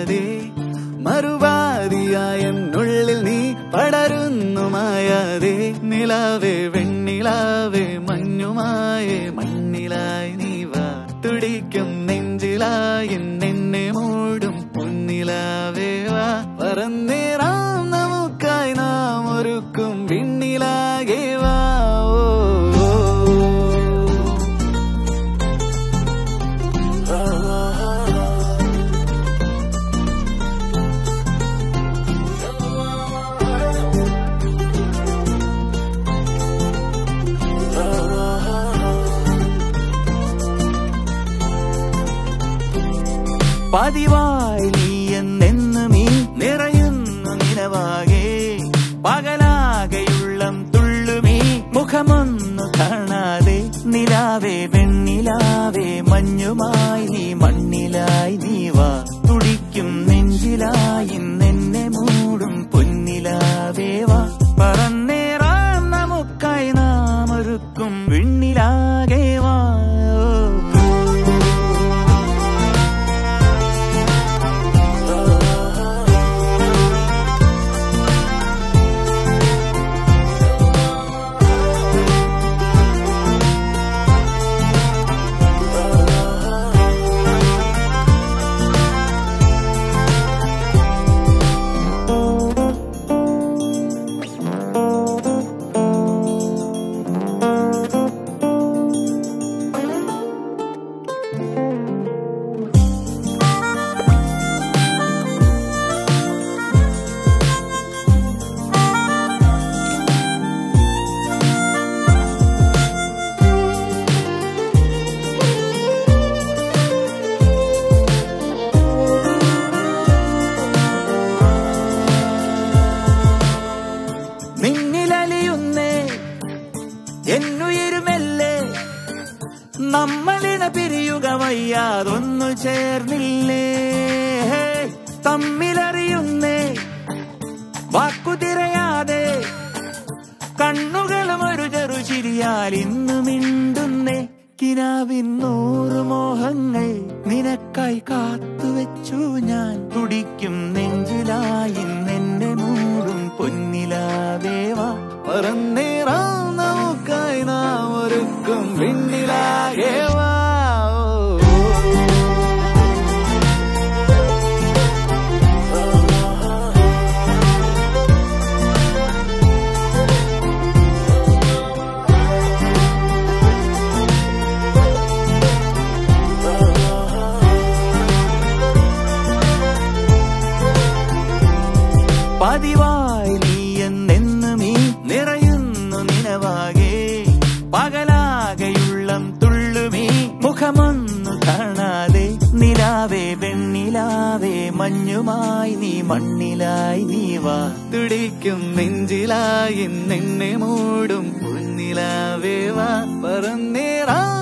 മായാതെ മറുപാതിയായ എന്നുള്ളിൽ നീ പടരുന്നു മായാതെ നിലാവേ വെണ്ണിലാവേ മഞ്ഞുമായേ മണ്ണിലായി നീ വാ തുടിക്കും നെഞ്ചിലായി എന്നെ മൂടും പൊന്നിലാവേ വാ പറന്നേറാം നമുക്കായി നാം ഒരുക്കും വിണ്ണിലാകെ വാ ഓ, ഓ, പതിവായി നീ എന്നെന്നും ഈ നിറയുന്നു നിലവാകെ പകലാകെയുള്ളം തുള്ളുമീ മുഖമൊന്നു കാണാതെ നിലാവേ വെണ്ണിലാവേ മഞ്ഞുമായി നീ മണ്ണിലായി നീ വാ തുടിക്കും നെഞ്ചിലായി നിന്നെ മൂടും പൊന്നിലാവേ വാ പറന്നേറാം നമുക്കായി നാം ഒരുക്കും വിണ്ണിലാകെ വാ നിന്നിലലിയുന്നേ എന്നുയരുമല്ലേ നമ്മളിണ പിരിയുക വയ്യാതൊന്നു ചേർന്നില്ലേ തമ്മിലറിയുന്നേ വാക്കുതിരയാതെ കണ്ണുകളും ഒരു ചെറു ചിരിയാൽ ഇന്നു മിണ്ടുന്നേ കിനാവിൻ നൂറ് മോഹങ്ങൾ നിനക്കായി കാത്തുവെച്ചു ഞാൻ തുടിക്കും നെഞ്ചിലായി നിന്നെ മൂടും പൊന്നിലാവേവാ പറന്നേറാം നമുക്കായി നാം ഒരുക്കും പിന്നിലാകേവാ പതിവായി നീ എന്നെന്നും ഈ നിറയുന്നു നിലവാകെ പകലാകെയുള്ളം തുള്ളുമീ മുഖമൊന്നു കാണാതെ നിലാവേ വെണ്ണിലാവേ മഞ്ഞുമായി നീ മണ്ണിലായി നീ വാ തുടിക്കും നെഞ്ചിലായി നിന്നെ മൂടും പൊന്നിലാവേ വാ പറന്നേറാ